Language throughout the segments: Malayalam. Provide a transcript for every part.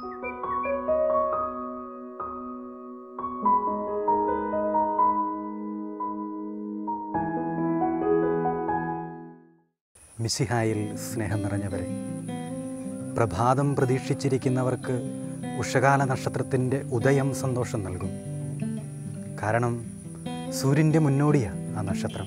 മിസിഹായിൽ സ്നേഹം നിറഞ്ഞവരെ പ്രഭാതം പ്രതീക്ഷിച്ചിരിക്കുന്നവർക്ക് ഉഷകാല നക്ഷത്രത്തിൻ്റെ ഉദയം സന്തോഷം നൽകും കാരണം സൂര്യൻ്റെ മുന്നോടിയാണ് ആ നക്ഷത്രം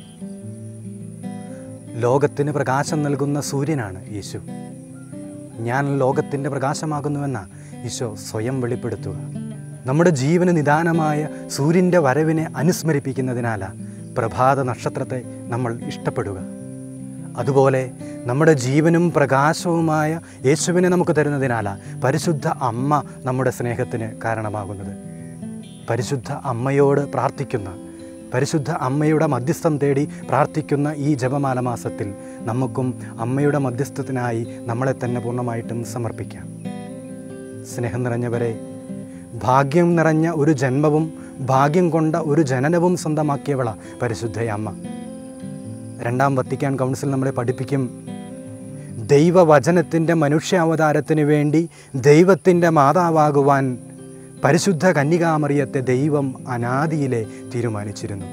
ലോകത്തിന് പ്രകാശം നൽകുന്ന സൂര്യനാണ് യേശു ഞാൻ ലോകത്തിൻ്റെ പ്രകാശമാകുന്നുവെന്ന ഈശോ സ്വയം വെളിപ്പെടുത്തുക നമ്മുടെ ജീവന് നിദാനമായ സൂര്യൻ്റെ വരവിനെ അനുസ്മരിപ്പിക്കുന്നതിനാലാണ് പ്രഭാത നക്ഷത്രത്തെ നമ്മൾ ഇഷ്ടപ്പെടുക അതുപോലെ നമ്മുടെ ജീവനും പ്രകാശവുമായ യേശുവിനെ നമുക്ക് തരുന്നതിനാലാണ് പരിശുദ്ധ അമ്മ നമ്മുടെ സ്നേഹത്തിന് കാരണമാകുന്നത് പരിശുദ്ധ അമ്മയോട് പ്രാർത്ഥിക്കുന്ന പരിശുദ്ധ അമ്മയുടെ മധ്യസ്ഥം തേടി പ്രാർത്ഥിക്കുന്ന ഈ ജപമാല മാസത്തിൽ നമുക്കും അമ്മയുടെ മധ്യസ്ഥത്തിനായി നമ്മളെ തന്നെ പൂർണ്ണമായിട്ടും സമർപ്പിക്കാം സ്നേഹം നിറഞ്ഞവരെ ഭാഗ്യം നിറഞ്ഞ ഒരു ജന്മവും ഭാഗ്യം കൊണ്ട ഒരു ജനനവും സ്വന്തമാക്കിയവള പരിശുദ്ധയമ്മ രണ്ടാം വത്തിക്കാൻ കൗൺസിൽ നമ്മളെ പഠിപ്പിക്കും ദൈവവചനത്തിൻ്റെ മനുഷ്യാവതാരത്തിന് വേണ്ടി ദൈവത്തിൻ്റെ മാതാവാകുവാൻ പരിശുദ്ധ കന്യകാമറിയത്തെ ദൈവം അനാദിയിലെ തീരുമാനിച്ചിരുന്നു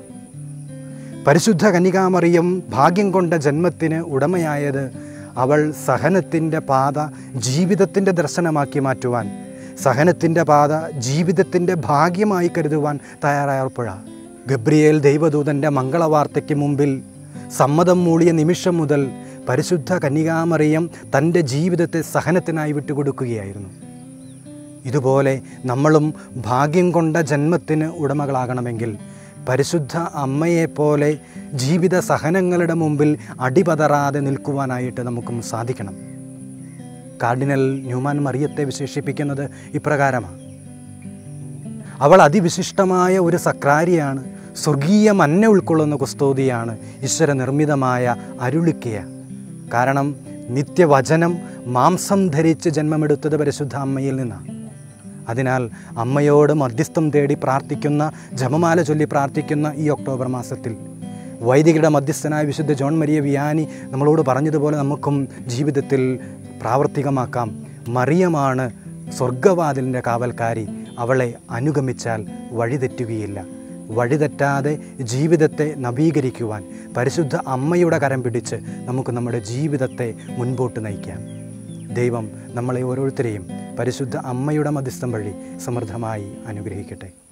പരിശുദ്ധ കന്യകാമറിയം ഭാഗ്യം കൊണ്ട ജന്മത്തിന് ഉടമയായത് അവൾ സഹനത്തിൻ്റെ പാത ജീവിതത്തിൻ്റെ ദർശനമാക്കി മാറ്റുവാൻ സഹനത്തിൻ്റെ പാത ജീവിതത്തിൻ്റെ ഭാഗ്യമായി കരുതുവാൻ തയ്യാറായപ്പോഴാണ് ഗബ്രിയേൽ ദൈവദൂതൻ്റെ മംഗളവാർത്തയ്ക്ക് മുമ്പിൽ സമ്മതം മൂളിയ നിമിഷം മുതൽ പരിശുദ്ധ കന്യകാമറിയം തൻ്റെ ജീവിതത്തെ സഹനത്തിനായി വിട്ടുകൊടുക്കുകയായിരുന്നു ഇതുപോലെ നമ്മളും ഭാഗ്യം കൊണ്ട ജന്മത്തിന് ഉടമകളാകണമെങ്കിൽ പരിശുദ്ധ അമ്മയെപ്പോലെ ജീവിത സഹനങ്ങളുടെ മുമ്പിൽ അടിപതറാതെ നിൽക്കുവാനായിട്ട് നമുക്കും സാധിക്കണം കാർഡിനൽ ന്യൂമാൻ മറിയത്തെ വിശേഷിപ്പിക്കുന്നത് ഇപ്രകാരമാണ് അവൾ അതിവിശിഷ്ടമായ ഒരു സക്രാരിയാണ് സ്വർഗീയ മന്ന ഉൾക്കൊള്ളുന്ന കുസ്തോതിയാണ് ഈശ്വര നിർമ്മിതമായ അരുളിക്കയ കാരണം നിത്യവചനം മാംസം ധരിച്ച് ജന്മമെടുത്തത് പരിശുദ്ധ അമ്മയിൽ നിന്നാണ് അതിനാൽ അമ്മയോട് മധ്യസ്ഥം തേടി പ്രാർത്ഥിക്കുന്ന ജപമാല ചൊല്ലി പ്രാർത്ഥിക്കുന്ന ഈ ഒക്ടോബർ മാസത്തിൽ വൈദികരുടെ മധ്യസ്ഥനായ വിശുദ്ധ ജോൺ മരിയ വിയാനി നമ്മളോട് പറഞ്ഞതുപോലെ നമുക്കും ജീവിതത്തിൽ പ്രാവർത്തികമാക്കാം മറിയമാണ് സ്വർഗവാതിലിൻ്റെ കാവൽക്കാരി അവളെ അനുഗമിച്ചാൽ വഴിതെറ്റുകയില്ല വഴിതെറ്റാതെ ജീവിതത്തെ നവീകരിക്കുവാൻ പരിശുദ്ധ അമ്മയുടെ കരം പിടിച്ച് നമുക്ക് നമ്മുടെ ജീവിതത്തെ മുൻപോട്ട് നയിക്കാം ദൈവം നമ്മളെ ഓരോരുത്തരെയും പരിശുദ്ധ അമ്മയുടെ മധ്യസ്ഥം വഴി സമൃദ്ധമായി അനുഗ്രഹിക്കട്ടെ